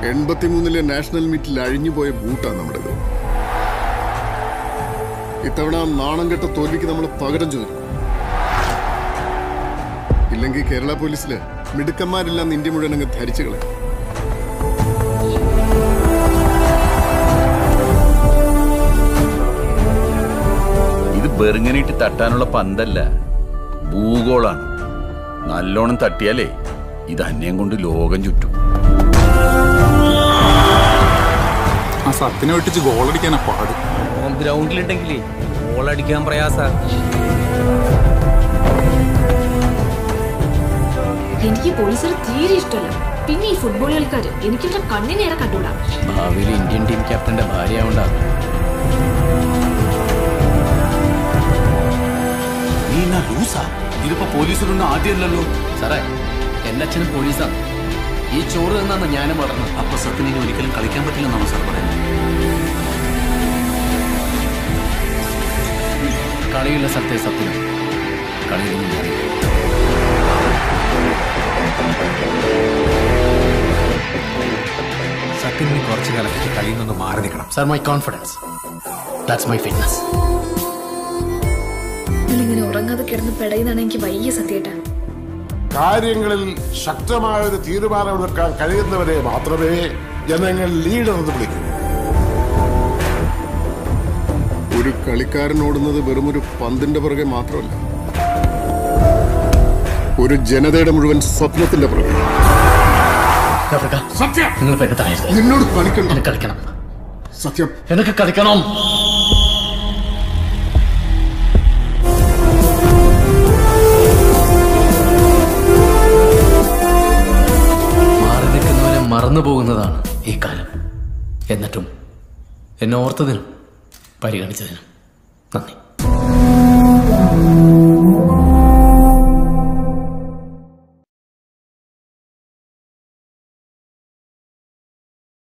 എൺപത്തിമൂന്നിലെ national മീറ്റിൽ അഴിഞ്ഞുപോയ ബൂട്ടാണ് നമ്മുടേത് ഇത്തവണ ആ നാണം കെട്ട തോൽവിക്ക് നമ്മൾ പകരം ചോദിക്കും ഇല്ലെങ്കിൽ കേരള പോലീസില് മിടുക്കന്മാരില്ലാന്ന് ഇന്ത്യ മുഴുവൻ അങ്ങ് ധരിച്ചു കളയും ഇത് ബെറുങ്ങനിട്ട് തട്ടാനുള്ള പന്തല്ല ഭൂഗോളാണ് നല്ലോണം തട്ടിയാലേ ഇത് അന്യം കൊണ്ട് ലോകം ചുറ്റും ആ സത്തിനെ വെട്ടിച്ച് ഗോളടിക്കാനാ പാട് ഓൻ ഗ്രൗണ്ടിലുണ്ടെങ്കിലേ ഗോളടിക്കാൻ പ്രയാസ എനിക്ക് പോലീസിൽ തീരെ ഇഷ്ടമല്ല പിന്നെ ഈ ഫുട്ബോൾ കളിക്കാര് എനിക്കിവരുടെ കണ്ണിനേറെ കണ്ടൂടാ ഭാവിയിൽ ഇന്ത്യൻ ടീം ക്യാപ്റ്റന്റെ ഭാര്യ ആവണ്ടാകും നീ എന്നാ ലൂസാ ഇതിപ്പോ പോലീസിലൊന്നും ആദ്യമല്ലല്ലോ സാറേ എന്റെ അച്ഛനും പോലീസാണ് ഈ ചോറ് തന്നാണ് ഞാനും വളർന്നത് അപ്പൊ സത്യന് ഇനി ഒരിക്കലും കളിക്കാൻ പറ്റില്ലെന്നാണോ സാർ പറയുന്നത് കളിയുള്ള സ്ഥലത്തെ സത്യം കളിയിലൊന്നും ഞാനില്ല സത്യം നീ കുറച്ചു കാലത്തേക്ക് കളിയിൽ നിന്ന് മാറി നിൽക്കണം sir my confidence that's my fitness നിങ്ങളിങ്ങനെ ഉറങ്ങാതെ കിടന്ന് പെടയുന്നതാണ് എനിക്ക് വയ്യ സത്യേട്ട കാര്യങ്ങളിൽ ശക്തമായ ഒരു തീരുമാനമെടുക്കാൻ കഴിയുന്നവരെ മാത്രമേ ജനങ്ങൾ ലീഡർ എന്ന് വിളിക്കൂ ഒരു കളിക്കാരൻ ഓടുന്നത് വെറും ഒരു പന്തിന്റെ പുറകെ മാത്രമല്ല ഒരു ജനതയുടെ മുഴുവൻ സ്വപ്നത്തിന്റെ പുറകെ സത്യം നിങ്ങൾ പെരുത്തായത് നിന്നോട് കളിക്കണം എനിക്ക് കളിക്കണം സത്യം എനിക്ക് കളിക്കണം മാറി നിൽക്കുന്നവരെ മറന്നു പോകുന്നതാണ് ഈ കാലം എന്നിട്ടും എന്നെ ഓർത്തതിനും പരിഗണിച്ചതിനും നന്ദി